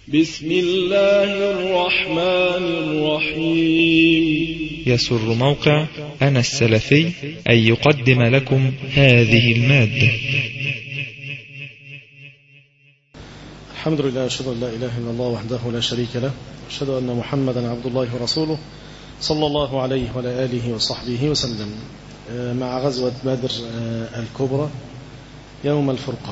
بسم الله الرحمن الرحيم يسر موقع أنا السلفي أن يقدم لكم هذه المادة الحمد لله أشهد أن لا إله إلا الله وحده لا شريك له أشهد أن محمدا عبد الله ورسوله صلى الله عليه وعلى آله وصحبه وسلم مع غزوة بدر الكبرى يوم الفرقان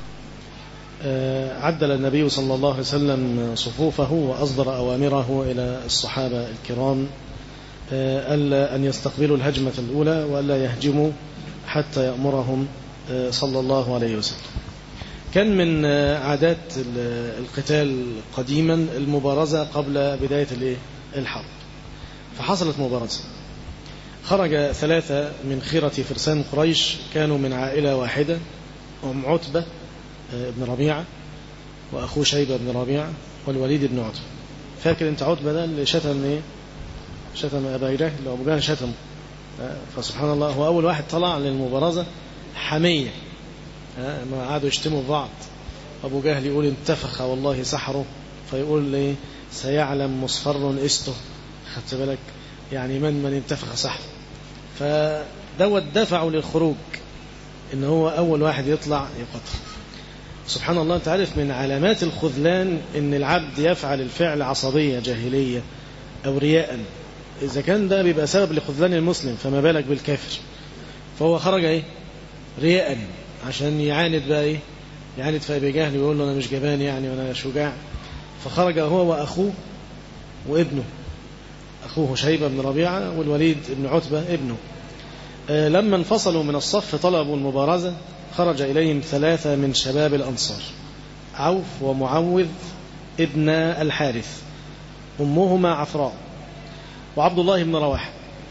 عدل النبي صلى الله عليه وسلم صفوفه وأصدر أوامره إلى الصحابة الكرام ألا أن يستقبلوا الهجمة الأولى وألا يهجموا حتى يأمرهم صلى الله عليه وسلم كان من عادات القتال قديما المبارزة قبل بداية الحرب فحصلت مبارزة خرج ثلاثة من خيرة فرسان قريش كانوا من عائلة واحدة هم عتبة بن ربيعة وأخوه شيبة بن ربيعة والوليد بن عتبة فاكر أنت عتبة ده اللي شتم إيه شتم أبا جهل اللي أبو جهل شتم فسبحان الله هو أول واحد طلع للمبارزة حمية ما قعدوا يشتموا بعض أبو جهل يقول انتفخ والله سحره فيقول لي سيعلم مصفر استه خدت بالك يعني من من انتفخ سحره فدوت دفعوا للخروج ان هو اول واحد يطلع يقتل سبحان الله انت عارف من علامات الخذلان ان العبد يفعل الفعل عصبية جاهلية او رياء اذا كان ده بيبقى سبب لخذلان المسلم فما بالك بالكافر فهو خرج ايه رياء عشان يعاند بقى ايه يعاند في ابي جهل ويقول له انا مش جبان يعني وانا شجاع فخرج هو واخوه وابنه اخوه شيبة بن ربيعة والوليد بن عتبة ابنه آه لما انفصلوا من الصف طلبوا المبارزة خرج إليهم ثلاثة من شباب الأنصار عوف ومعوذ ابن الحارث أمهما عفراء وعبد الله بن رواحة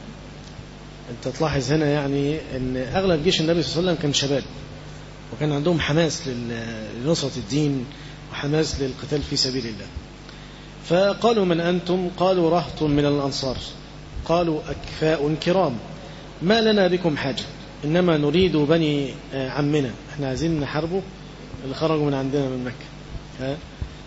أنت تلاحظ هنا يعني أن أغلب جيش النبي صلى الله عليه وسلم كان شباب وكان عندهم حماس لنصرة الدين وحماس للقتال في سبيل الله فقالوا من أنتم قالوا رهط من الأنصار قالوا أكفاء كرام ما لنا بكم حاجة إنما نريد بني عمنا احنا عايزين نحاربه اللي خرجوا من عندنا من مكة ها؟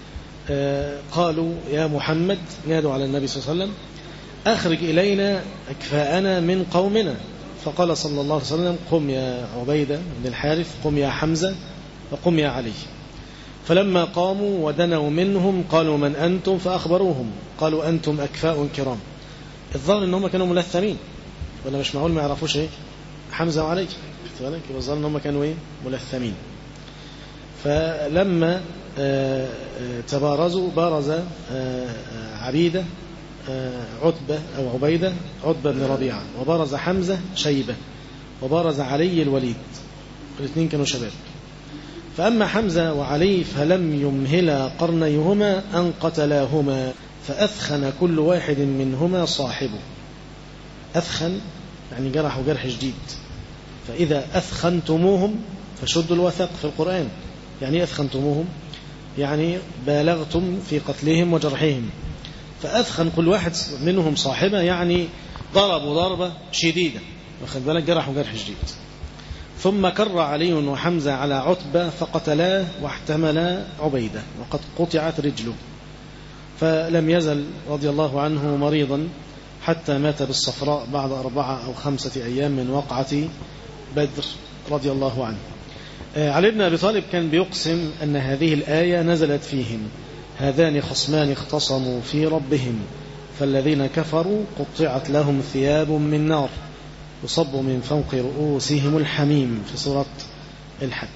قالوا يا محمد نادوا على النبي صلى الله عليه وسلم أخرج إلينا أكفاءنا من قومنا فقال صلى الله عليه وسلم قم يا عبيدة بن الحارث قم يا حمزة وقم يا علي فلما قاموا ودنوا منهم قالوا من أنتم فأخبروهم قالوا أنتم أكفاء كرام الظاهر أنهم كانوا ملثمين ولا مش معقول ما يعرفوش ايه حمزة وعلي خدت بالك يبقى الظاهر ان هم كانوا ايه ملثمين فلما تبارزوا بارز عبيدة عتبة أو عبيدة عتبة بن ربيعة وبارز حمزة شيبة وبارز علي الوليد الاثنين كانوا شباب فأما حمزة وعلي فلم يمهلا قرنيهما أن قتلاهما فأثخن كل واحد منهما صاحبه أثخن يعني جرحوا جرح شديد فإذا أثخنتموهم فشدوا الوثق في القرآن يعني أثخنتموهم يعني بالغتم في قتلهم وجرحهم فأثخن كل واحد منهم صاحبة يعني ضربوا ضربة شديدة واخد بالك جرحوا جرح شديد ثم كر علي وحمزة على عتبة فقتلاه واحتملا عبيدة وقد قطعت رجله فلم يزل رضي الله عنه مريضا حتى مات بالصفراء بعد أربعة أو خمسة أيام من وقعة بدر رضي الله عنه علي بن أبي طالب كان بيقسم أن هذه الآية نزلت فيهم هذان خصمان اختصموا في ربهم فالذين كفروا قطعت لهم ثياب من نار يصب من فوق رؤوسهم الحميم في سورة الحج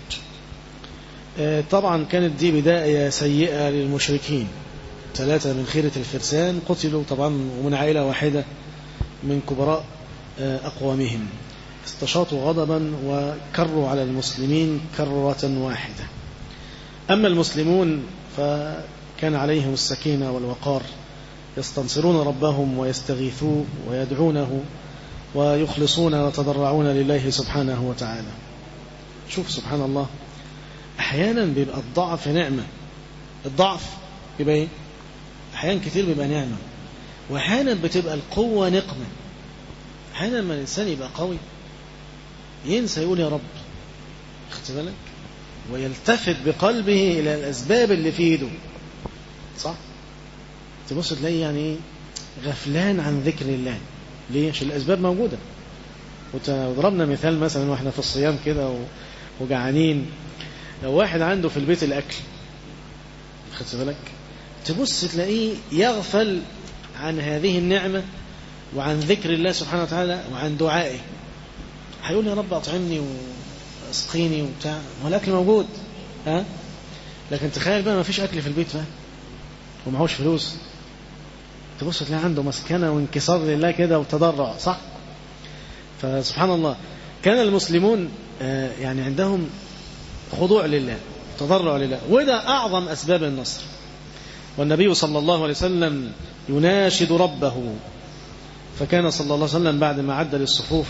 طبعا كانت دي بداية سيئة للمشركين ثلاثة من خيرة الفرسان قتلوا طبعا ومن عائلة واحدة من كبراء أقوامهم استشاطوا غضبا وكروا على المسلمين كرة واحدة أما المسلمون فكان عليهم السكينة والوقار يستنصرون ربهم ويستغيثوه ويدعونه ويخلصون ويتضرعون لله سبحانه وتعالى شوف سبحان الله أحيانا بيبقى الضعف نعمة الضعف بيبقى ايه أحيانا كتير بيبقى نعمة وأحيانا بتبقى القوة نقمة أحيانا لما الإنسان يبقى قوي ينسى يقول يا رب خدت بالك ويلتفت بقلبه إلى الأسباب اللي في ايده صح تبص تلاقي يعني غفلان عن ذكر الله ليه عشان الأسباب موجودة وضربنا مثال مثلا واحنا في الصيام كده وجعانين لو واحد عنده في البيت الأكل خدت بالك تبص تلاقيه يغفل عن هذه النعمة وعن ذكر الله سبحانه وتعالى وعن دعائه هيقول يا رب أطعمني واسقيني وبتاع والأكل موجود ها لكن تخيل بقى ما فيش أكل في البيت بقى ومعهوش فلوس تبص تلاقي عنده مسكنة وانكسار لله كده وتضرع صح فسبحان الله كان المسلمون يعني عندهم خضوع لله تضرع لله وده أعظم أسباب النصر والنبي صلى الله عليه وسلم يناشد ربه فكان صلى الله عليه وسلم بعد ما عد للصفوف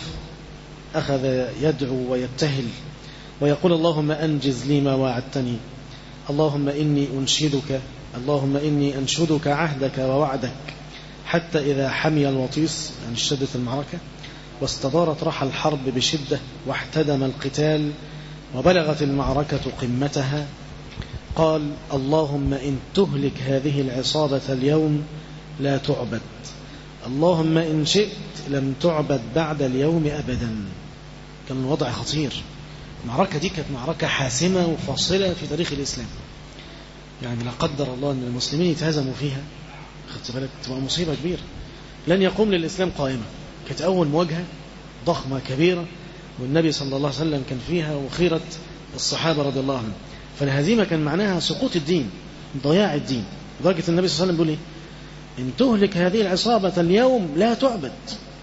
أخذ يدعو ويبتهل ويقول اللهم أنجز لي ما وعدتني اللهم إني أنشدك اللهم إني أنشدك عهدك ووعدك حتى إذا حمي الوطيس يعني اشتدت المعركة واستدارت رحى الحرب بشدة واحتدم القتال وبلغت المعركة قمتها قال اللهم إن تهلك هذه العصابة اليوم لا تعبد اللهم إن شئت لم تعبد بعد اليوم أبدا كان الوضع خطير المعركة دي كانت معركة حاسمة وفاصلة في تاريخ الإسلام يعني لا قدر الله أن المسلمين يتهزموا فيها خدت بالك تبقى مصيبة كبيرة لن يقوم للإسلام قائمة كانت أول مواجهة ضخمة كبيرة والنبي صلى الله عليه وسلم كان فيها وخيرة الصحابة رضي الله عنهم فالهزيمة كان معناها سقوط الدين ضياع الدين لدرجة النبي صلى الله عليه وسلم بيقول إيه إن تهلك هذه العصابة اليوم لا تعبد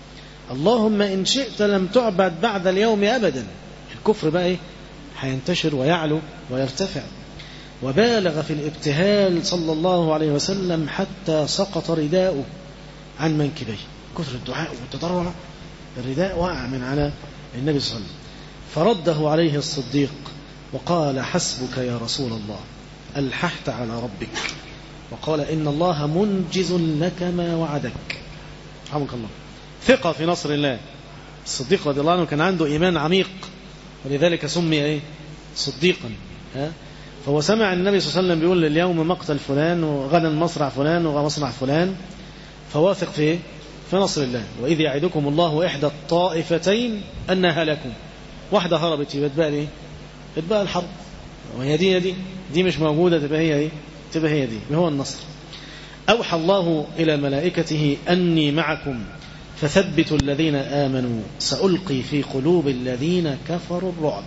اللهم إن شئت لم تعبد بعد اليوم أبدا الكفر بقى إيه هينتشر ويعلو ويرتفع وبالغ في الابتهال صلى الله عليه وسلم حتى سقط رداؤه عن منكبيه كثر الدعاء والتضرع الرداء وقع من على النبي صلى الله عليه وسلم فرده عليه الصديق وقال حسبك يا رسول الله ألححت على ربك وقال إن الله منجز لك ما وعدك رحمك الله ثقة في نصر الله الصديق رضي الله عنه كان عنده إيمان عميق ولذلك سمي إيه صديقا ها فهو سمع النبي صلى الله عليه وسلم بيقول اليوم مقتل فلان وغدا مصرع فلان ومصرع فلان فواثق في إيه؟ في نصر الله وإذ يعدكم الله إحدى الطائفتين أنها لكم واحدة هربت يبقى تبقى إيه؟ تبقى الحرب وهي دي دي دي مش موجودة تبقى هي إيه؟ تبقى هي دي هو النصر أوحى الله إلى ملائكته أني معكم فثبتوا الذين آمنوا سألقي في قلوب الذين كفروا الرعب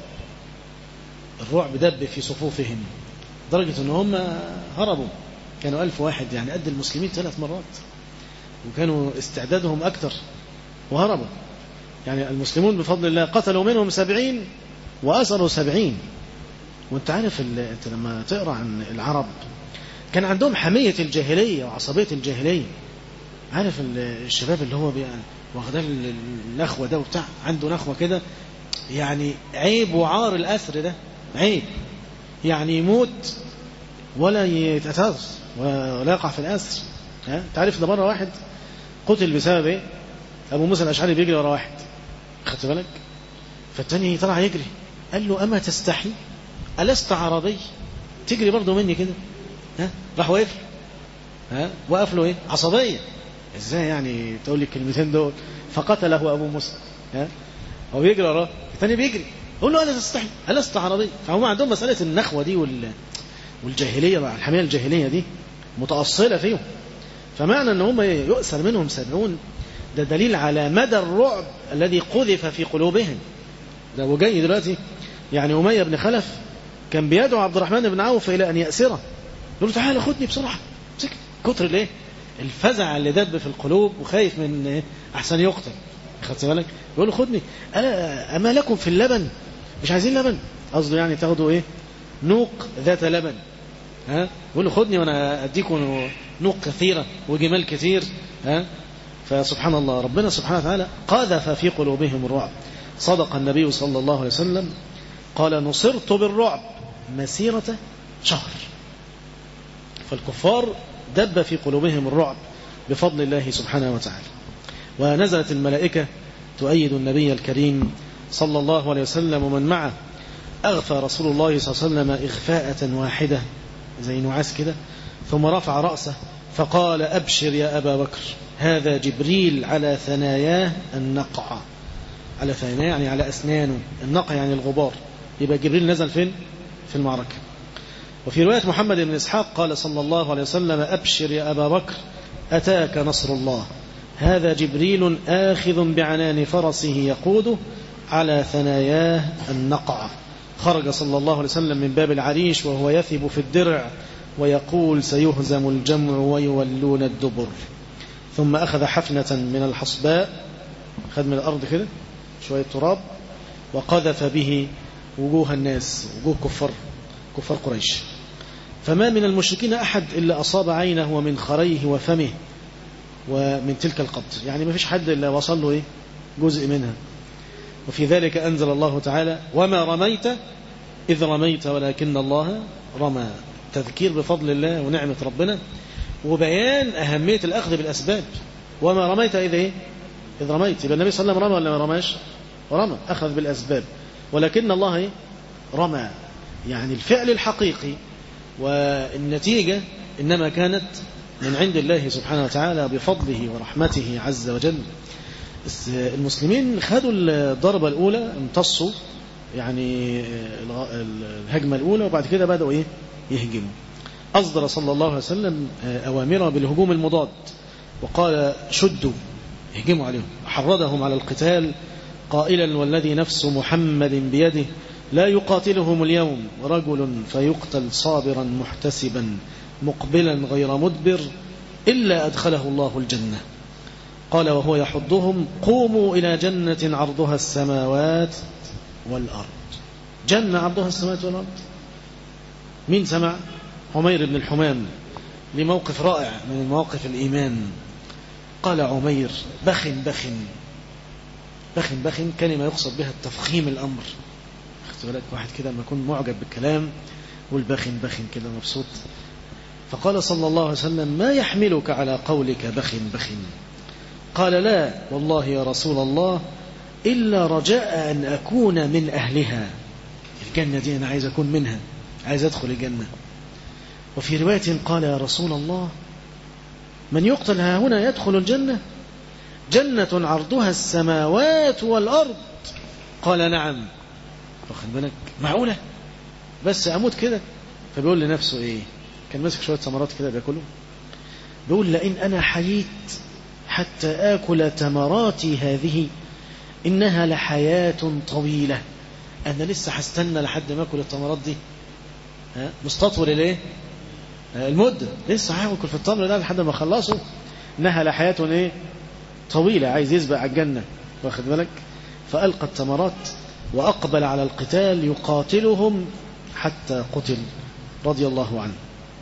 الرعب دب في صفوفهم درجة أن هم هربوا كانوا ألف واحد يعني قد المسلمين ثلاث مرات وكانوا استعدادهم أكثر وهربوا يعني المسلمون بفضل الله قتلوا منهم سبعين وأسروا سبعين وانت عارف انت لما تقرأ عن العرب كان عندهم حمية الجاهلية وعصبية الجاهلية عارف الشباب اللي هو واخداه النخوة ده وبتاع عنده نخوة كده يعني عيب وعار الأسر ده عيب يعني يموت ولا يتأثر ولا يقع في الأسر ها تعرف ده مرة واحد قتل بسبب ايه أبو موسى الأشعري بيجري ورا واحد خدت بالك فالتاني طلع يجري قال له أما تستحي ألست عربي تجري برضه مني كده ها راح واقف ها وقف له ايه عصبية ازاي يعني تقول لي الكلمتين دول فقتله أبو موسى ها هو بيجري وراه الثاني بيجري قول له ألا تستحي ألست عربي فهم عندهم مسألة النخوة دي وال... والجاهلية بقى الحمية الجاهلية دي متأصلة فيهم فمعنى أن هم يؤسر منهم سبعون ده دليل على مدى الرعب الذي قذف في قلوبهم ده وجاي دلوقتي يعني أمية بن خلف كان بيدعو عبد الرحمن بن عوف إلى أن يأسره يقول له تعالى خدني بسرعة كتر الايه الفزع اللي دب في القلوب وخايف من أحسن يقتل خدت بالك يقول له خدني ألا أما لكم في اللبن مش عايزين لبن قصده يعني تاخدوا إيه نوق ذات لبن ها يقول له خدني وأنا أديكم نوق كثيرة وجمال كثير ها فسبحان الله ربنا سبحانه وتعالى قذف في قلوبهم الرعب صدق النبي صلى الله عليه وسلم قال نصرت بالرعب مسيرة شهر فالكفار دب في قلوبهم الرعب بفضل الله سبحانه وتعالى ونزلت الملائكة تؤيد النبي الكريم صلى الله عليه وسلم ومن معه أغفى رسول الله صلى الله عليه وسلم إغفاءة واحدة زي نعاس كده ثم رفع رأسه فقال أبشر يا أبا بكر هذا جبريل على ثناياه النقع على ثناياه يعني على أسنانه النقع يعني الغبار يبقى جبريل نزل فين في المعركة وفي رواية محمد بن إسحاق قال صلى الله عليه وسلم أبشر يا أبا بكر أتاك نصر الله هذا جبريل آخذ بعنان فرسه يقوده على ثناياه النقع خرج صلى الله عليه وسلم من باب العريش وهو يثب في الدرع ويقول سيهزم الجمع ويولون الدبر ثم أخذ حفنة من الحصباء خد من الأرض كده شوية تراب وقذف به وجوه الناس وجوه كفار كفار قريش فما من المشركين أحد إلا أصاب عينه ومن خريه وفمه ومن تلك القبض يعني ما فيش حد إلا وصل له إيه جزء منها وفي ذلك أنزل الله تعالى وما رميت إذ رميت ولكن الله رمى تذكير بفضل الله ونعمة ربنا وبيان أهمية الأخذ بالأسباب وما رميت إذ إيه إذ رميت يبقى النبي صلى الله عليه وسلم رمى ولا ما رماش رمى أخذ بالأسباب ولكن الله إيه؟ رمى يعني الفعل الحقيقي والنتيجة إنما كانت من عند الله سبحانه وتعالى بفضله ورحمته عز وجل المسلمين خدوا الضربة الأولى امتصوا يعني الهجمة الأولى وبعد كده بدأوا إيه يهجموا أصدر صلى الله عليه وسلم أوامره بالهجوم المضاد وقال شدوا اهجموا عليهم حرضهم على القتال قائلا والذي نفس محمد بيده لا يقاتلهم اليوم رجل فيقتل صابرا محتسبا مقبلا غير مدبر إلا أدخله الله الجنة قال وهو يحضهم قوموا إلى جنة عرضها السماوات والأرض جنة عرضها السماوات والأرض مين سمع عمير بن الحمام لموقف رائع من مواقف الإيمان قال عمير بخ بخ بخ بخ كلمة يقصد بها التفخيم الأمر خدت بالك واحد كده لما يكون معجب بالكلام يقول بخ بخ كده مبسوط فقال صلى الله عليه وسلم ما يحملك على قولك بخ بخ قال لا والله يا رسول الله إلا رجاء أن أكون من أهلها الجنة دي أنا عايز أكون منها عايز أدخل الجنة وفي رواية قال يا رسول الله من يقتل ها هنا يدخل الجنة جنة عرضها السماوات والأرض قال نعم واخد بالك معقولة بس أموت كده فبيقول لنفسه إيه كان ماسك شوية ثمرات كده بياكله بيقول لئن أنا حييت حتى آكل تمراتي هذه إنها لحياة طويلة أنا لسه هستنى لحد ما أكل التمرات دي ها مستطول الايه المدة لسه هاكل في التمر ده لحد ما اخلصه انها لحياة ايه طويلة عايز يسبق على الجنة واخد بالك فألقى التمرات وأقبل على القتال يقاتلهم حتى قتل رضي الله عنه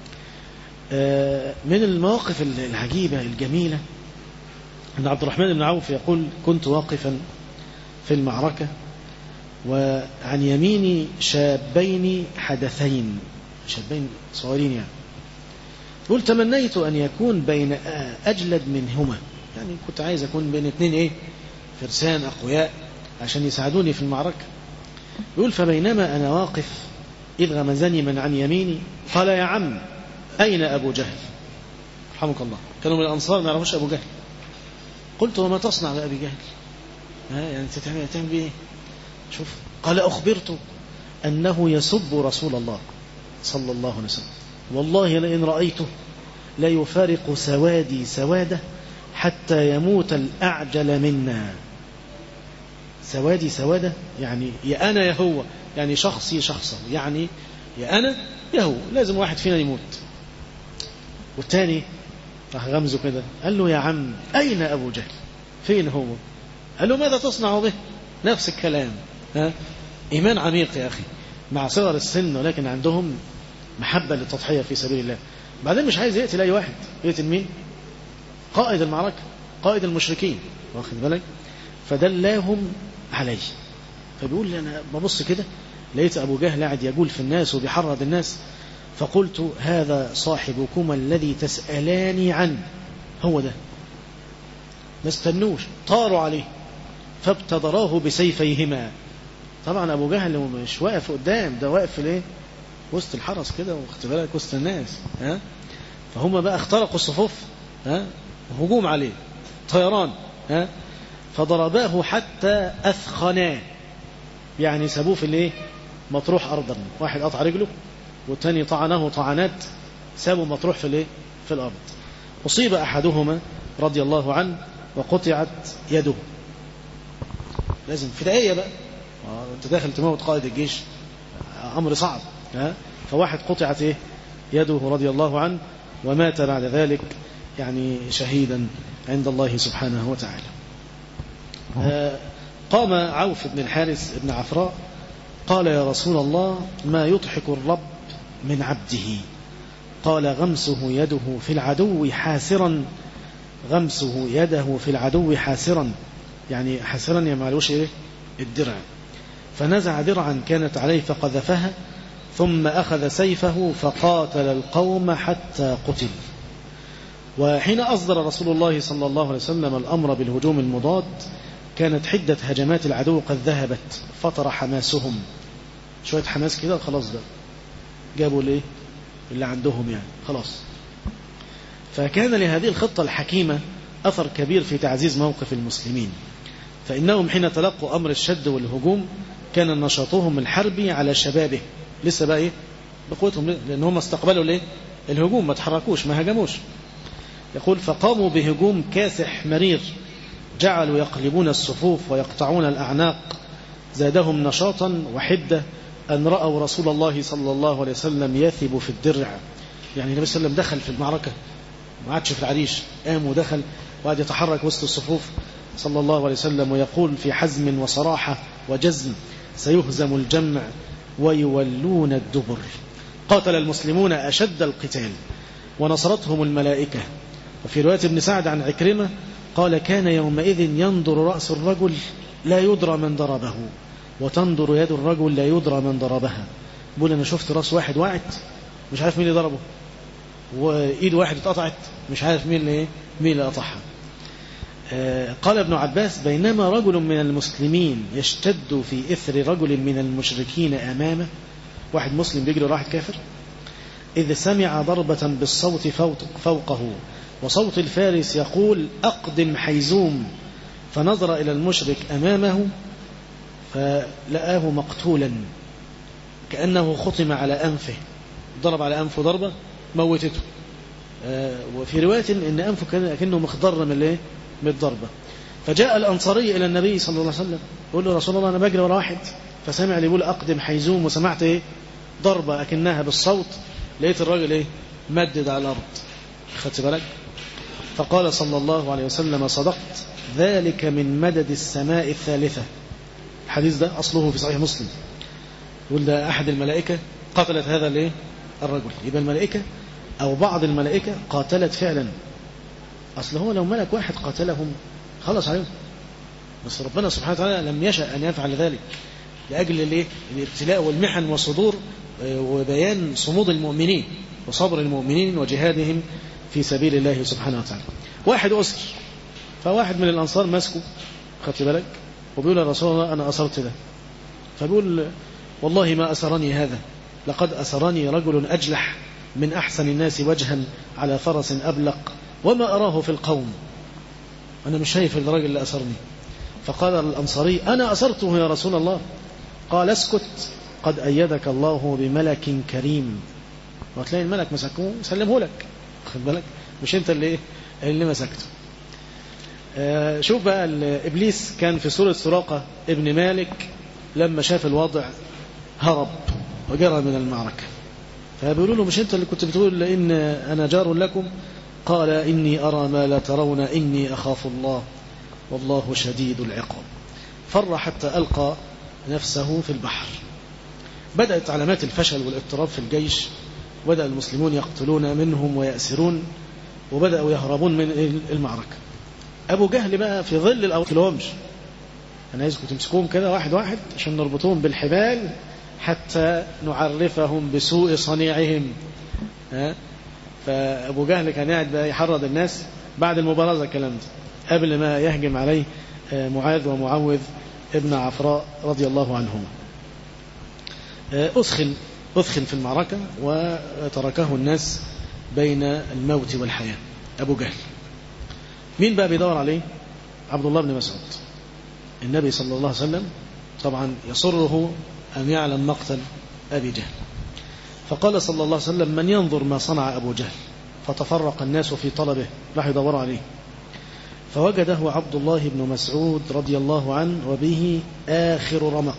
من المواقف العجيبة الجميلة أن عبد الرحمن بن عوف يقول كنت واقفا في المعركة وعن يميني شابين حدثين شابين صغيرين يعني يقول تمنيت أن يكون بين أجلد منهما يعني كنت عايز أكون بين اثنين إيه فرسان أقوياء عشان يساعدوني في المعركة يقول فبينما أنا واقف إذ غمزني من عن يميني قال يا عم أين أبو جهل رحمك الله كانوا من الأنصار ما يعرفوش أبو جهل قلت وما تصنع بأبي جهل ها يعني أنت تعمل تعمل بإيه شوف قال أخبرت أنه يسب رسول الله صلى الله عليه وسلم والله لئن رأيته لا يفارق سوادي سواده حتى يموت الأعجل منا سوادي سواده يعني يا أنا يا هو يعني شخصي شخصه يعني يا أنا يا هو لازم واحد فينا يموت والتاني راح غمزه كده قال له يا عم أين أبو جهل فين هو قال له ماذا تصنع به نفس الكلام ها؟ إيمان عميق يا أخي مع صغر السن ولكن عندهم محبة للتضحية في سبيل الله بعدين مش عايز يقتل أي واحد يقتل مين قائد المعركة قائد المشركين واخد بالك فدلاهم عليه فبيقول لي أنا ببص كده لقيت أبو جهل قاعد يقول في الناس وبيحرض الناس فقلت هذا صاحبكما الذي تسألاني عنه هو ده ما استنوش طاروا عليه فابتدراه بسيفيهما طبعا ابو جهل مش واقف قدام ده واقف في الايه وسط الحرس كده واخد بالك وسط الناس ها فهم بقى اخترقوا الصفوف ها هجوم عليه طيران ها فضرباه حتى أثخناه يعني سابوه في الايه مطروح أرضا واحد قطع رجله والتاني طعنه طعنات سابوا مطروح في الايه في الأرض أصيب أحدهما رضي الله عنه وقطعت يده لازم فدائية بقى انت داخل تموت قائد الجيش أمر صعب ها فواحد قطعت ايه يده رضي الله عنه ومات بعد ذلك يعني شهيدا عند الله سبحانه وتعالى قام عوف بن الحارث بن عفراء قال يا رسول الله ما يضحك الرب من عبده قال غمسه يده في العدو حاسرا غمسه يده في العدو حاسرا يعني حاسرا يمعلوش ايه الدرع فنزع درعا كانت عليه فقذفها ثم أخذ سيفه فقاتل القوم حتى قتل وحين أصدر رسول الله صلى الله عليه وسلم الأمر بالهجوم المضاد كانت حدة هجمات العدو قد ذهبت فطر حماسهم شوية حماس كده خلاص ده جابوا ليه اللي عندهم يعني خلاص فكان لهذه الخطة الحكيمة أثر كبير في تعزيز موقف المسلمين فإنهم حين تلقوا أمر الشد والهجوم كان نشاطهم الحربي على شبابه لسه بقى إيه بقوتهم لأن هم استقبلوا ليه الهجوم ما تحركوش ما هجموش يقول فقاموا بهجوم كاسح مرير جعلوا يقلبون الصفوف ويقطعون الأعناق زادهم نشاطا وحدة أن رأوا رسول الله صلى الله عليه وسلم يثب في الدرع يعني النبي صلى الله عليه وسلم دخل في المعركة ما عادش في العريش قام ودخل وقعد يتحرك وسط الصفوف صلى الله عليه وسلم ويقول في حزم وصراحة وجزم سيهزم الجمع ويولون الدبر قاتل المسلمون أشد القتال ونصرتهم الملائكة وفي رواية ابن سعد عن عكرمة قال كان يومئذ ينظر رأس الرجل لا يدرى من ضربه وتنظر يد الرجل لا يدرى من ضربها بقول أنا شفت رأس واحد وقعت مش عارف مين اللي ضربه وإيد واحد اتقطعت مش عارف مين اللي مين اللي قطعها قال ابن عباس بينما رجل من المسلمين يشتد في إثر رجل من المشركين أمامه واحد مسلم بيجري راحت كافر إذ سمع ضربة بالصوت فوقه وصوت الفارس يقول أقدم حيزوم فنظر إلى المشرك أمامه فلآه مقتولا كأنه خطم على أنفه ضرب على أنفه ضربة موتته وفي رواية إن أنفه كان كأنه مخضر من الايه من الضربة فجاء الأنصاري إلى النبي صلى الله عليه وسلم يقول له رسول الله أنا بجري ورا واحد فسمع لي يقول أقدم حيزوم وسمعت إيه ضربة أكنها بالصوت لقيت الراجل إيه مدد على الأرض خدت بالك فقال صلى الله عليه وسلم صدقت ذلك من مدد السماء الثالثة الحديث ده أصله في صحيح مسلم يقول ده أحد الملائكة قتلت هذا الايه الرجل يبقى الملائكة أو بعض الملائكة قاتلت فعلا أصل هو لو ملك واحد قاتلهم خلص عليهم بس ربنا سبحانه وتعالى لم يشأ أن يفعل ذلك لأجل الايه الابتلاء والمحن والصدور وبيان صمود المؤمنين وصبر المؤمنين وجهادهم في سبيل الله سبحانه وتعالى واحد أسر فواحد من الأنصار ماسكه خدت بالك وبيقول يا رسول الله أنا أسرت ده فبيقول والله ما أسرني هذا لقد أسرني رجل أجلح من أحسن الناس وجها على فرس أبلق وما أراه في القوم أنا مش شايف الراجل اللي أسرني فقال الأنصاري أنا أسرته يا رسول الله قال اسكت قد أيدك الله بملك كريم وتلاقي الملك مسكوه سلمه لك خد بالك مش انت اللي اللي مسكته آه شوف بقى إبليس كان في سورة سراقة ابن مالك لما شاف الوضع هرب وجرى من المعركة فبيقولوا له مش انت اللي كنت بتقول إن أنا جار لكم قال إني أرى ما لا ترون إني أخاف الله والله شديد العقاب فر حتى ألقى نفسه في البحر بدأت علامات الفشل والاضطراب في الجيش بدأ المسلمون يقتلون منهم ويأسرون وبدأوا يهربون من المعركة أبو جهل بقى في ظل الأوكلهمش أنا عايزكم تمسكوهم كده واحد واحد عشان نربطوهم بالحبال حتى نعرفهم بسوء صنيعهم ها فأبو جهل كان قاعد بقى يحرض الناس بعد المبارزة الكلام ده قبل ما يهجم عليه معاذ ومعوذ ابن عفراء رضي الله عنهما أسخن أثخن في المعركة وتركه الناس بين الموت والحياة أبو جهل مين بقى بيدور عليه عبد الله بن مسعود النبي صلى الله عليه وسلم طبعا يسره أن يعلم مقتل أبي جهل فقال صلى الله عليه وسلم من ينظر ما صنع أبو جهل فتفرق الناس في طلبه راح يدوروا عليه فوجده عبد الله بن مسعود رضي الله عنه وبه آخر رمق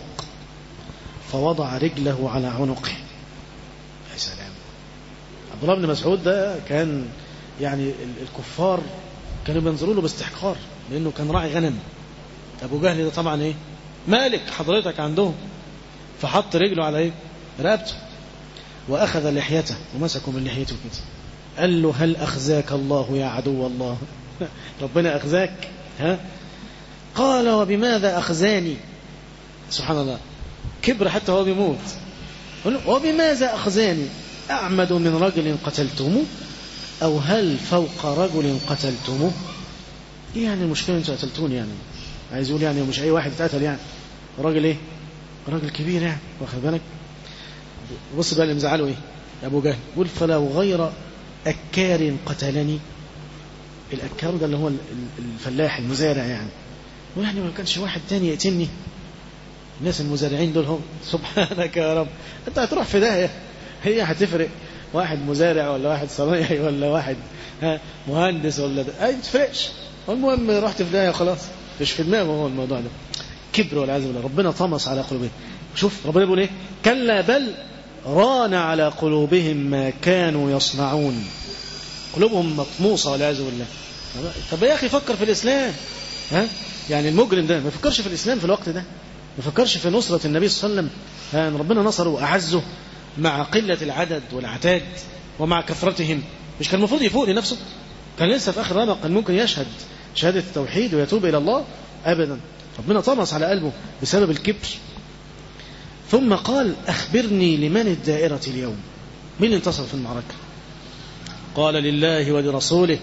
فوضع رجله على عنقه يا سلام عبد الله بن مسعود ده كان يعني الكفار كانوا بينظروا له باستحقار لأنه كان راعي غنم أبو جهل ده طبعا إيه مالك حضرتك عندهم فحط رجله على إيه رقبته وأخذ لحيته ومسكه من لحيته كده قال له هل أخزاك الله يا عدو الله ربنا أخزاك ها قال وبماذا أخزاني سبحان الله كبر حتى هو بيموت وبماذا أخزاني أعمد من رجل قتلتمه أو هل فوق رجل قتلتمه إيه يعني المشكلة أنتوا قتلتوني يعني عايز يقول يعني مش أي واحد اتقتل يعني راجل إيه راجل كبير يعني واخد بالك بص بقى اللي مزعله إيه أبو جهل يقول فلو غير أكار قتلني الأكار ده اللي هو الفلاح المزارع يعني ويعني ما كانش واحد تاني يقتلني الناس المزارعين دول هم سبحانك يا رب انت هتروح في داهيه هي هتفرق واحد مزارع ولا واحد صنايعي ولا واحد ها مهندس ولا ده اي تفرقش المهم رحت في داهيه خلاص مش في دماغه هو الموضوع ده كبر والعياذ بالله ربنا طمس على قلوبهم شوف ربنا بيقول ايه كلا بل ران على قلوبهم ما كانوا يصنعون قلوبهم مطموسه والعياذ بالله طب يا اخي فكر في الاسلام ها يعني المجرم ده ما يفكرش في الاسلام في الوقت ده ما فكرش في نصرة النبي صلى الله عليه وسلم يعني ربنا نصره وأعزه مع قلة العدد والعتاد ومع كثرتهم مش كان المفروض يفوق لنفسه كان لسه في آخر رمق كان ممكن يشهد شهادة التوحيد ويتوب إلى الله أبدا ربنا طمس على قلبه بسبب الكبر ثم قال أخبرني لمن الدائرة اليوم مين اللي انتصر في المعركة قال لله ولرسوله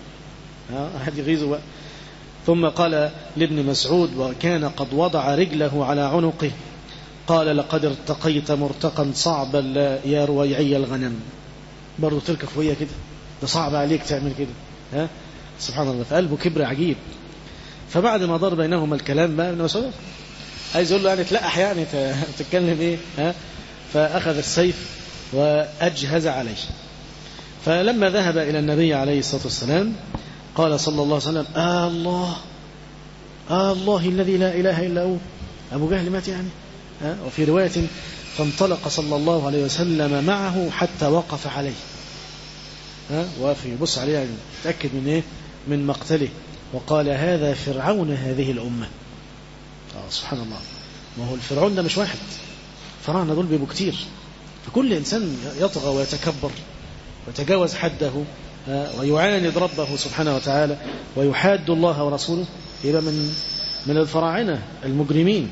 هذه غيظه بقى ثم قال لابن مسعود وكان قد وضع رجله على عنقه قال لقد ارتقيت مرتقا صعبا لا يا رويعي الغنم برضه تركب فوقيه كده ده صعب عليك تعمل كده ها سبحان الله فقلبه كبر عجيب فبعد ما دار بينهما الكلام بقى ابن مسعود عايز يقول له يعني تلقح يعني تتكلم ايه ها فاخذ السيف واجهز عليه فلما ذهب الى النبي عليه الصلاه والسلام قال صلى الله عليه وسلم آه الله آه الله الذي لا إله إلا هو أبو جهل مات يعني آه وفي رواية فانطلق صلى الله عليه وسلم معه حتى وقف عليه آه وقف يبص عليه يعني تأكد من إيه من مقتله وقال هذا فرعون هذه الأمة آه سبحان الله ما هو الفرعون ده مش واحد فراعنة دول بيبقوا كتير فكل إنسان يطغى ويتكبر ويتجاوز حده ويعاند ربه سبحانه وتعالى ويحاد الله ورسوله يبقى من من الفراعنة المجرمين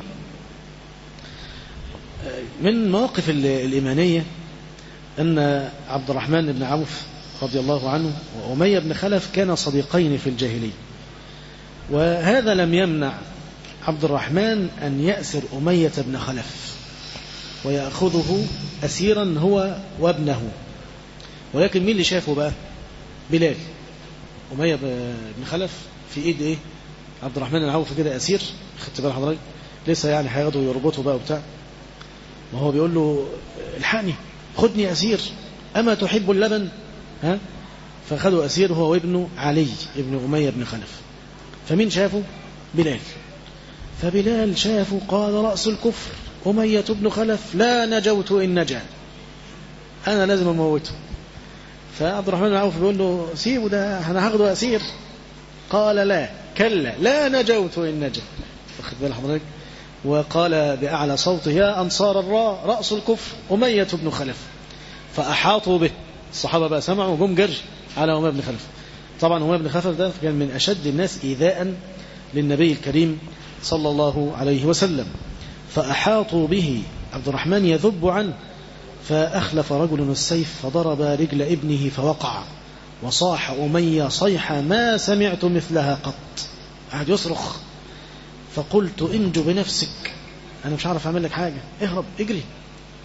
من مواقف الإيمانية أن عبد الرحمن بن عوف رضي الله عنه وأمية بن خلف كانا صديقين في الجاهلية وهذا لم يمنع عبد الرحمن أن يأسر أمية بن خلف ويأخذه أسيرا هو وابنه ولكن مين اللي شافه بقى بلال أمية بن خلف في إيد إيه عبد الرحمن العوف كده أسير خدت بال حضرتك لسه يعني هياخده ويربطه بقى وبتاع وهو بيقول له الحقني خدني أسير أما تحب اللبن ها فخدوا أسير هو وابنه علي ابن أمية بن خلف فمين شافه بلال فبلال شافه قال رأس الكفر أمية بن خلف لا نجوت إن نجا أنا لازم أموته فعبد الرحمن العوف بيقول له سيبه ده أنا هاخده أسير قال لا كلا لا نجوت إن نجا واخد بال حضرتك وقال بأعلى صوته يا أنصار الراء رأس الكفر أمية بن خلف فأحاطوا به الصحابة بقى سمعوا وجم جري على أمية بن خلف طبعا أمية بن خلف ده كان من أشد الناس إيذاء للنبي الكريم صلى الله عليه وسلم فأحاطوا به عبد الرحمن يذب عنه فأخلف رجل السيف فضرب رجل ابنه فوقع وصاح أمية صيحة ما سمعت مثلها قط قعد يصرخ فقلت انجو بنفسك أنا مش عارف أعمل لك حاجة اهرب اجري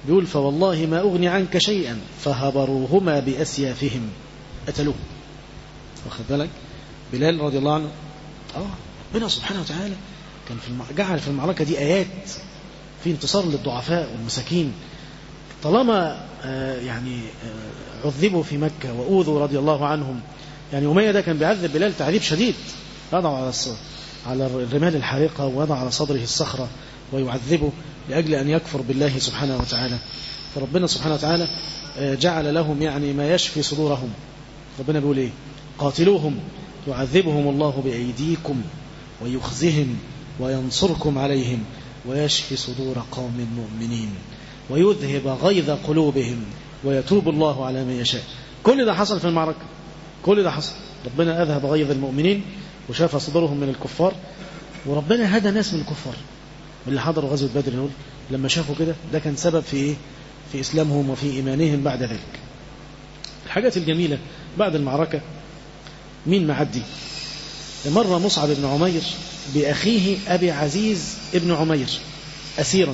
بيقول فوالله ما أغني عنك شيئا فهبروهما بأسيافهم قتلوه واخد بالك بلال رضي الله عنه اه ربنا سبحانه وتعالى كان في الم... جعل في المعركة دي آيات في انتصار للضعفاء والمساكين طالما آه يعني آه عذبوا في مكة وأوذوا رضي الله عنهم يعني أمية ده كان بيعذب بلال تعذيب شديد وضع على الص... على الرمال الحارقة ووضع على صدره الصخرة ويعذبه لأجل أن يكفر بالله سبحانه وتعالى فربنا سبحانه وتعالى جعل لهم يعني ما يشفي صدورهم ربنا بيقول إيه قاتلوهم يعذبهم الله بأيديكم ويخزهم وينصركم عليهم ويشفي صدور قوم مؤمنين ويذهب غيظ قلوبهم ويتوب الله على من يشاء كل ده حصل في المعركة كل ده حصل ربنا أذهب غيظ المؤمنين وشاف صدورهم من الكفار وربنا هدى ناس من الكفار اللي حضروا غزوة بدر نقول لما شافوا كده ده كان سبب في إيه؟ في إسلامهم وفي إيمانهم بعد ذلك الحاجات الجميلة بعد المعركة مين معدي مرة مصعب بن عمير بأخيه أبي عزيز ابن عمير أسيرا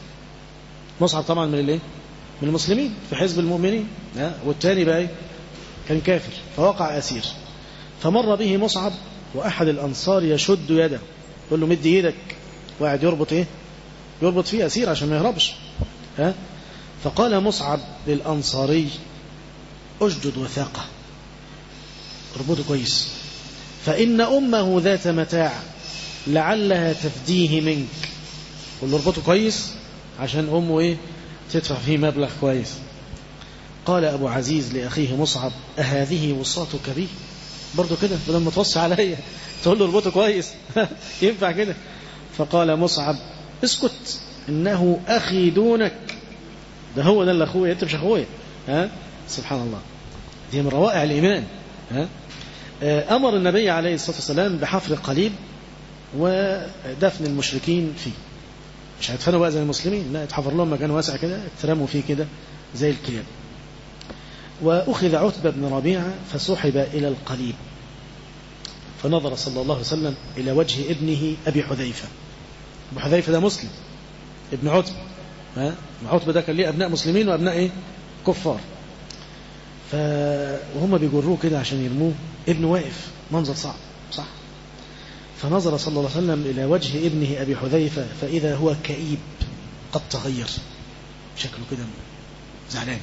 مصعب طبعا من الايه من المسلمين في حزب المؤمنين والتاني بقى كان كافر فوقع أسير فمر به مصعب وأحد الأنصار يشد يده يقول له مد ايدك وقاعد يربط ايه يربط فيه أسير عشان ما يهربش ها فقال مصعب للأنصاري أجدد وثاقة اربطه كويس فإن أمه ذات متاع لعلها تفديه منك قل له اربطه كويس عشان أمه إيه تدفع فيه مبلغ كويس قال أبو عزيز لأخيه مصعب أهذه وصاتك بي برضو كده بدل ما توصي عليا تقول له اربطه كويس ينفع كده فقال مصعب اسكت إنه أخي دونك ده هو ده اللي أخويا أنت مش أخويا ها سبحان الله دي من روائع الإيمان ها أمر النبي عليه الصلاة والسلام بحفر قليب ودفن المشركين فيه مش هيدفنوا بقى زي المسلمين لا يتحفر لهم مكان واسع كده اترموا فيه كده زي الكلاب وأخذ عتبة بن ربيعة فسحب إلى القليب فنظر صلى الله عليه وسلم إلى وجه ابنه أبي حذيفة أبو حذيفة ده مسلم ابن عتبة ها عتبة ده كان ليه أبناء مسلمين وأبناء إيه كفار ف... وهم بيجروه كده عشان يرموه ابنه واقف منظر صعب صح فنظر صلى الله عليه وسلم إلى وجه ابنه أبي حذيفة فإذا هو كئيب قد تغير شكله كده زعلان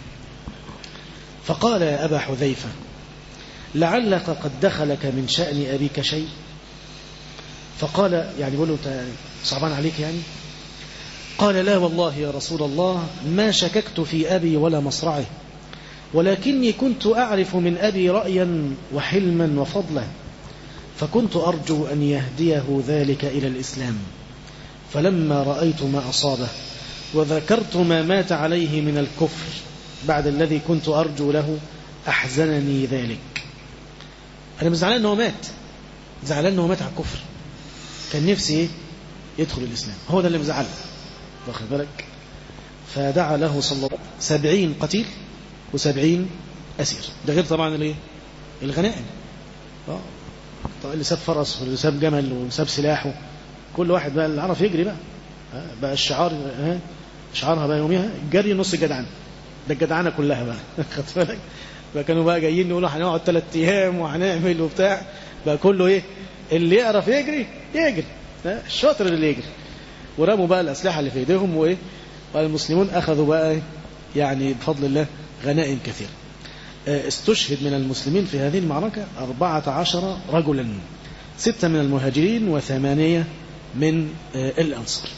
فقال يا أبا حذيفة لعلك قد دخلك من شأن أبيك شيء فقال يعني بقول له أنت صعبان عليك يعني قال لا والله يا رسول الله ما شككت في أبي ولا مصرعه ولكني كنت أعرف من أبي رأيا وحلما وفضلا فكنت أرجو أن يهديه ذلك إلى الإسلام فلما رأيت ما أصابه وذكرت ما مات عليه من الكفر بعد الذي كنت أرجو له أحزنني ذلك أنا مش زعلان أنه مات زعلان أنه مات على الكفر كان نفسي إيه؟ يدخل الإسلام هو ده اللي مزعله واخد بالك فدعا له صلى الله عليه وسلم سبعين قتيل وسبعين أسير ده غير طبعا الايه الغنائم اه اللي ساب فرس واللي ساب جمل وساب سلاحه كل واحد بقى اللي عرف يجري بقى بقى الشعار ها شعارها بقى يوميها جري نص جدعان ده الجدعانه كلها بقى خدت بالك بقى كانوا بقى جايين يقولوا هنقعد ثلاث ايام وهنعمل وبتاع بقى كله ايه اللي يعرف يجري يجري الشاطر اللي يجري ورموا بقى الاسلحه اللي في ايديهم وايه والمسلمون اخذوا بقى يعني بفضل الله غنائم كثيرة استشهد من المسلمين في هذه المعركة أربعة عشر رجلا ستة من المهاجرين وثمانية من الأنصار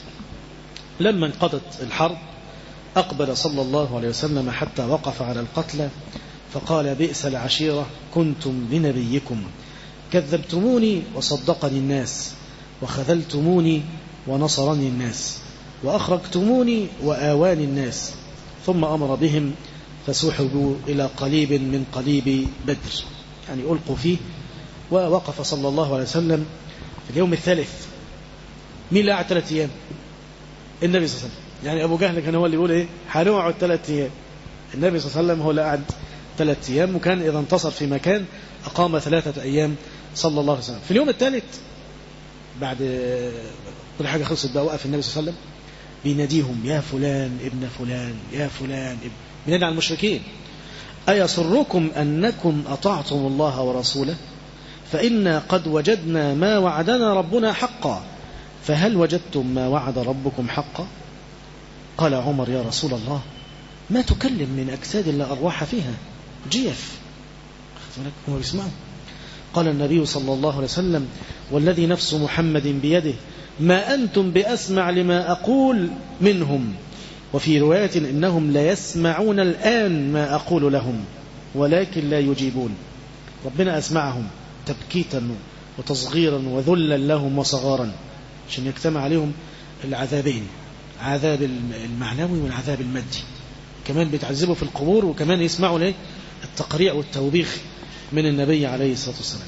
لما انقضت الحرب أقبل صلى الله عليه وسلم حتى وقف على القتلى فقال بئس العشيرة كنتم لنبيكم كذبتموني وصدقني الناس وخذلتموني ونصرني الناس وأخرجتموني وآواني الناس ثم أمر بهم فسحبوا إلى قليب من قليب بدر يعني ألقوا فيه ووقف صلى الله عليه وسلم في اليوم الثالث مين اللي قعد ثلاث أيام النبي صلى الله عليه وسلم يعني أبو جهل كان هو اللي يقول إيه هنقعد ثلاث أيام النبي صلى الله عليه وسلم هو اللي قعد ثلاث أيام وكان إذا انتصر في مكان أقام ثلاثة أيام صلى الله عليه وسلم في اليوم الثالث بعد كل حاجة خلصت بقى وقف النبي صلى الله عليه وسلم بيناديهم يا فلان ابن فلان يا فلان ابن بينادي على المشركين أيسركم أنكم أطعتم الله ورسوله فإنا قد وجدنا ما وعدنا ربنا حقا فهل وجدتم ما وعد ربكم حقا قال عمر يا رسول الله ما تكلم من أجساد لا أرواح فيها جيف هم بيسمعوا قال النبي صلى الله عليه وسلم والذي نفس محمد بيده ما أنتم بأسمع لما أقول منهم وفي رواية إنهم لا يسمعون الآن ما أقول لهم ولكن لا يجيبون ربنا أسمعهم تبكيتا وتصغيرا وذلا لهم وصغارا عشان يجتمع عليهم العذابين عذاب المعنوي والعذاب المادي كمان بيتعذبوا في القبور وكمان يسمعوا ليه التقريع والتوبيخ من النبي عليه الصلاة والسلام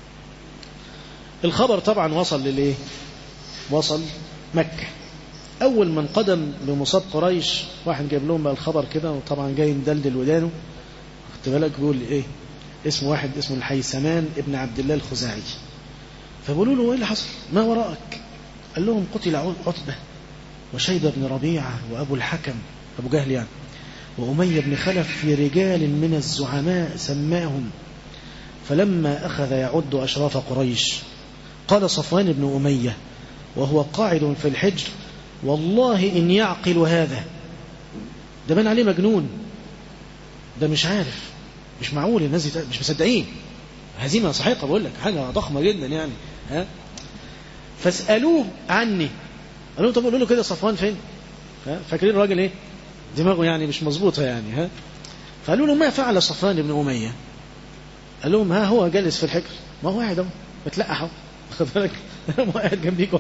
الخبر طبعا وصل لليه وصل مكة أول من قدم بمصاب قريش واحد جايب لهم بقى الخبر كده وطبعا جاي مدلدل ودانه خدت بالك بيقول إيه اسم واحد اسمه الحيسمان ابن عبد الله الخزاعي فبيقولوا له ايه اللي حصل ما وراءك قال لهم قتل عتبة وشيبة بن ربيعة وأبو الحكم أبو جهل يعني وأمية بن خلف في رجال من الزعماء سماهم فلما أخذ يعد أشراف قريش قال صفوان بن أمية وهو قاعد في الحجر والله إن يعقل هذا ده بان عليه مجنون ده مش عارف مش معقول الناس دي مش مصدقين هزيمة صحيحة بقول لك حاجة ضخمة جدا يعني ها فاسألوه عني قالوا طب قولوا له كده صفوان فين ها فاكرين الراجل ايه دماغه يعني مش مظبوطة يعني ها فقالوا له ما فعل صفوان بن أمية قال لهم ها هو جالس في الحجر ما هو قاعد اهو بتلقح اهو خد بالك هو قاعد جنبيكم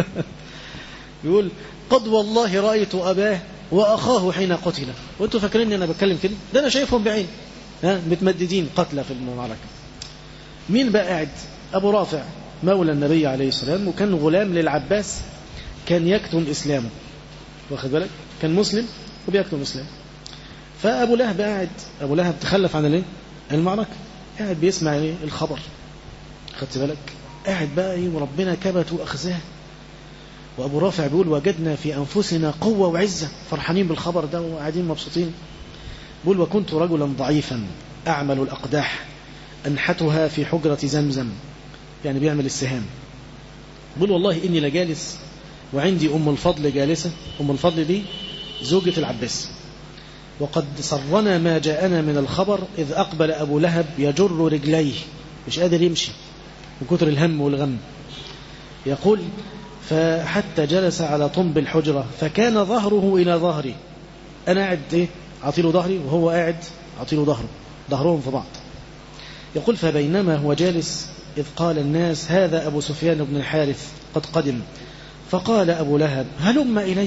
يقول قد والله رأيت أباه وأخاه حين قتل وانتوا فاكرين أنا بتكلم كده ده أنا شايفهم بعين ها متمددين قتلى في المعركة مين بقى قاعد أبو رافع مولى النبي عليه الصلاة والسلام وكان غلام للعباس كان يكتم إسلامه واخد بالك كان مسلم وبيكتم إسلامه فأبو لهب قاعد أبو لهب تخلف عن الايه المعركة قاعد بيسمع ايه الخبر خدت بالك قاعد بقى ايه وربنا كبت وأخزاه وأبو رافع بيقول وجدنا في أنفسنا قوة وعزة فرحانين بالخبر ده وقاعدين مبسوطين بيقول وكنت رجلا ضعيفا أعمل الأقداح أنحتها في حجرة زمزم يعني بيعمل السهام بيقول والله إني لجالس وعندي أم الفضل جالسة أم الفضل دي زوجة العباس وقد سرنا ما جاءنا من الخبر إذ أقبل أبو لهب يجر رجليه مش قادر يمشي من كتر الهم والغم يقول فحتى جلس على طنب الحجرة فكان ظهره إلى ظهري أنا قاعد إيه عطيله ظهري وهو قاعد عطيله ظهره ظهرهم في بعض يقول فبينما هو جالس إذ قال الناس هذا أبو سفيان بن الحارث قد قدم فقال أبو لهب هلم إلي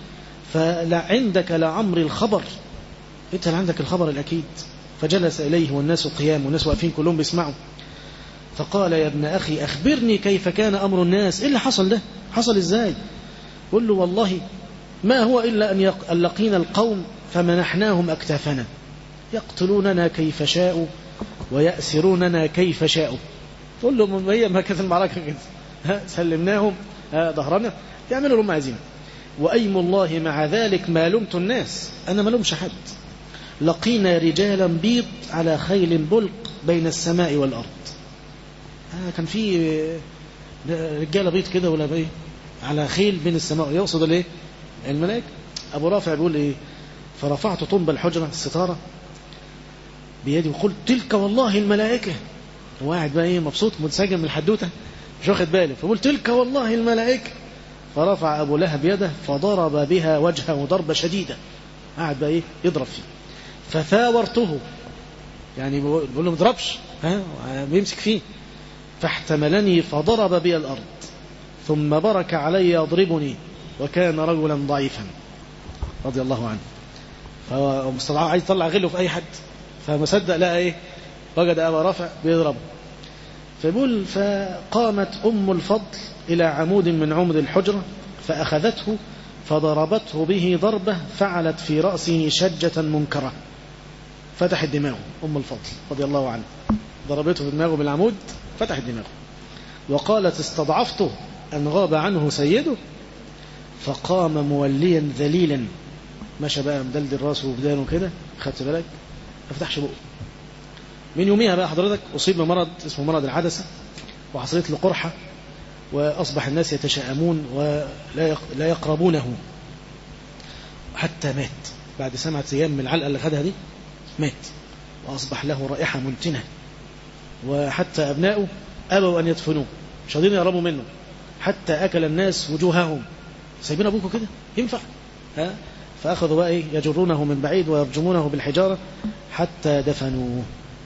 فلعندك لعمر الخبر أنت اللي عندك الخبر الأكيد فجلس إليه والناس قيام والناس واقفين كلهم بيسمعوا فقال يا ابن أخي أخبرني كيف كان أمر الناس إيه اللي حصل ده حصل إزاي قل له والله ما هو إلا أن لقينا القوم فمنحناهم أكتافنا يقتلوننا كيف شاءوا ويأسروننا كيف شاءوا تقول له هي ما كانت المعركة كده ها سلمناهم ظهرنا يعملوا لهم عايزين وأيم الله مع ذلك ما لمت الناس أنا ما لومش حد لقينا رجالا بيض على خيل بلق بين السماء والأرض آه كان في رجاله بيض كده ولا بايه على خيل بين السماء يقصد الايه الملائكه ابو رافع بيقول ايه فرفعت طنب الحجره الستاره بيدي وقلت تلك والله الملائكه هو قاعد بقى ايه مبسوط منسجم من الحدوته مش واخد باله فبقول تلك والله الملائكه فرفع ابو لهب يده فضرب بها وجهه ضربه شديده قاعد بقى ايه يضرب فيه فثاورته يعني بيقول له ما تضربش ها بيمسك فيه فاحتملني فضرب بي الأرض ثم برك علي يضربني وكان رجلا ضعيفا رضي الله عنه فهو مستضعف عايز يطلع غله في أي حد فما صدق لقى إيه وجد أبا رافع بيضربه فيقول فقامت أم الفضل إلى عمود من عمد الحجرة فأخذته فضربته به ضربة فعلت في رأسه شجة منكرة فتحت دماغه أم الفضل رضي الله عنه ضربته في دماغه بالعمود فتح دماغه وقالت استضعفته أن غاب عنه سيده فقام موليا ذليلا مشى بقى مدلدل راسه وبدانه كده خدت بالك ما فتحش بقه من يوميها بقى حضرتك أصيب بمرض اسمه مرض العدسة وحصلت له قرحة وأصبح الناس يتشائمون ولا لا يقربونه حتى مات بعد سبعة أيام من العلقة اللي خدها دي مات وأصبح له رائحة منتنة وحتى أبنائه أبوا أن يدفنوه مش قادرين يقربوا منه حتى أكل الناس وجوههم سايبين أبوكم كده ينفع ها فأخذوا بقى إيه يجرونه من بعيد ويرجمونه بالحجارة حتى دفنوه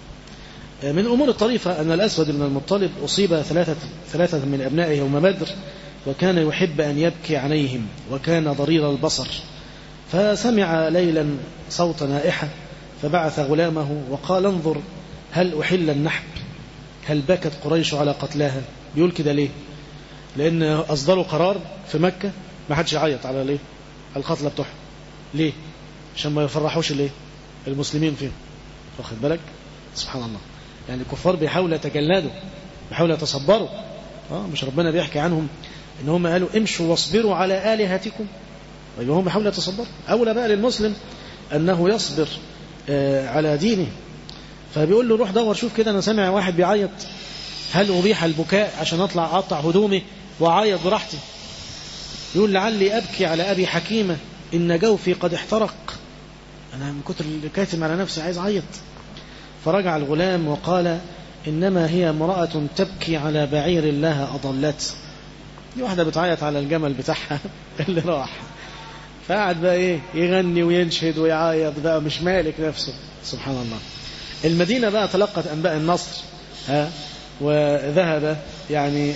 من أمور الطريفة أن الأسود بن المطلب أصيب ثلاثة, ثلاثة من أبنائه يوم بدر وكان يحب أن يبكي عليهم وكان ضرير البصر فسمع ليلا صوت نائحة فبعث غلامه وقال انظر هل أحل النحب هل بكت قريش على قتلاها بيقول كده ليه لأن أصدروا قرار في مكة ما حدش يعيط على ليه القتلى بتوعهم ليه عشان ما يفرحوش ليه المسلمين فيهم واخد بالك سبحان الله يعني الكفار بيحاولوا يتجلدوا بيحاولوا يتصبروا اه مش ربنا بيحكي عنهم ان هم قالوا امشوا واصبروا على الهتكم طيب هم بيحاولوا يتصبروا اولى بقى للمسلم انه يصبر آه على دينه فبيقول له روح دور شوف كده انا سامع واحد بيعيط هل ابيح البكاء عشان اطلع اقطع هدومي واعيط براحتي يقول لعلي ابكي على ابي حكيمه ان جوفي قد احترق انا من كتر اللي كاتم على نفسي عايز اعيط فرجع الغلام وقال إنما هي امرأة تبكي على بعير الله أضلت دي واحدة بتعيط على الجمل بتاعها اللي راح فقعد بقى إيه يغني وينشد ويعيط بقى مش مالك نفسه سبحان الله المدينة بقى تلقت أنباء النصر ها وذهب يعني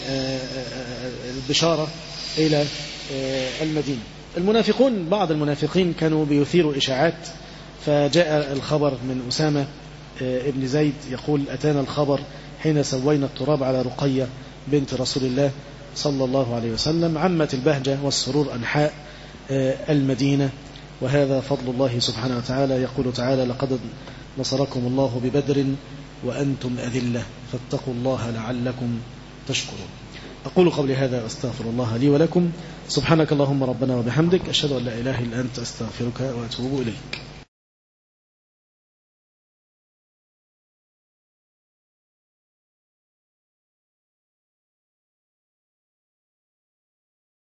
البشارة إلى المدينة المنافقون بعض المنافقين كانوا بيثيروا إشاعات فجاء الخبر من أسامة ابن زيد يقول أتانا الخبر حين سوينا التراب على رقية بنت رسول الله صلى الله عليه وسلم عمت البهجة والسرور أنحاء المدينة وهذا فضل الله سبحانه وتعالى يقول تعالى لقد نصركم الله ببدر وأنتم أذلة فاتقوا الله لعلكم تشكرون أقول قبل هذا أستغفر الله لي ولكم سبحانك اللهم ربنا وبحمدك أشهد أن لا إله إلا أنت أستغفرك وأتوب إليك